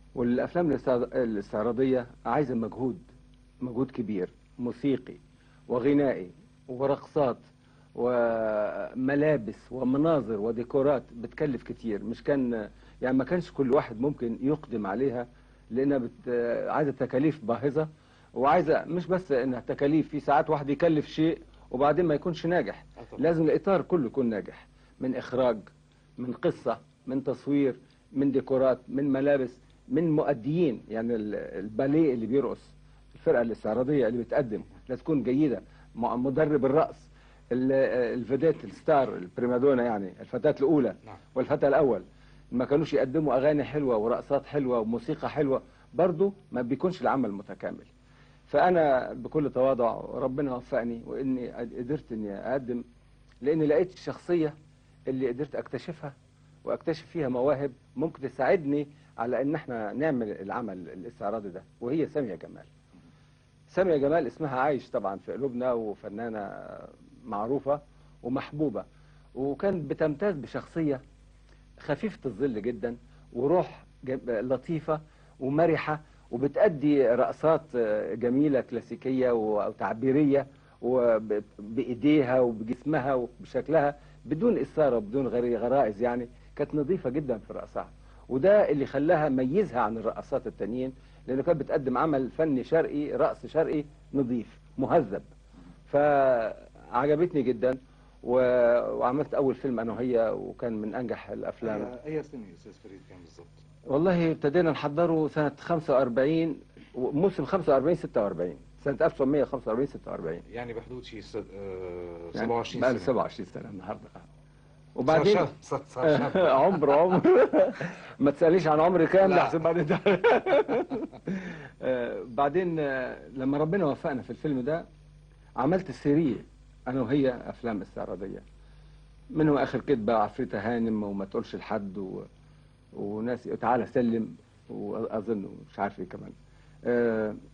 والافلام الاستعراض- الاستعراضيه عايزه مجهود مجهود كبير موسيقي وغنائي ورقصات وملابس ومناظر وديكورات بتكلف كتير مش كان يعني ما كانش كل واحد ممكن يقدم عليها لانها بت... عايزه تكاليف باهظه وعايزه مش بس انها تكاليف في ساعات واحد يكلف شيء وبعدين ما يكونش ناجح آه طبعاً. لازم الاطار كله يكون ناجح من اخراج من قصه من تصوير من ديكورات من ملابس من مؤديين يعني ال- الباليه اللي بيرقص الفرقه الاستعراضيه اللي بتقدم لازم تكون جيده مع- مدرب الرقص ال- الفيديت الستار البريمادونا يعني الفتاه الاولى نعم. والفتى الاول ما كانوش يقدموا اغاني حلوه ورقصات حلوه وموسيقى حلوه برضو ما بيكونش العمل متكامل فانا بكل تواضع ربنا وفقني واني قدرت اني اقدم لاني لقيت الشخصيه اللي قدرت اكتشفها واكتشف فيها مواهب ممكن تساعدني على ان احنا نعمل العمل الاستعراضي ده وهي ساميه جمال ساميه جمال اسمها عايش طبعا في قلوبنا وفنانه معروفه ومحبوبه وكانت بتمتاز بشخصيه خفيفة الظل جدا وروح جم- لطيفة ومرحة وبتأدي رقصات آه، جميلة كلاسيكية و- أو تعبيرية وبإيديها وبجسمها وبشكلها بدون إثارة وبدون غري- غرائز يعني كانت نظيفة جدا في رقصها وده اللي خلاها ميزها عن الرقصات التانيين لأنه كانت بتقدم عمل فني شرقي رقص شرقي نظيف مهذب فعجبتني جدا و- وعملت اول فيلم انا وهي وكان من انجح الافلام اي أي سنه يا استاذ فريد كان بالضبط والله ابتدينا نحضره سنه 45 موسم 45 46 سنه 1945 46 يعني بحدود شيء س- آه، يعني 27 بقى لي سنه 27 سنه النهارده وبعدين وبعدين صار صار شاب عمر عمر ما تسالنيش عن عمري كام لا. لحسن بعدين ده آه، بعدين آه، لما ربنا وفقنا في الفيلم ده عملت سيريه انا وهي افلام استعراضيه منهم اخر كدبه عفريته هانم وما تقولش لحد و... وناس تعالى سلم واظن مش عارف ايه كمان آه،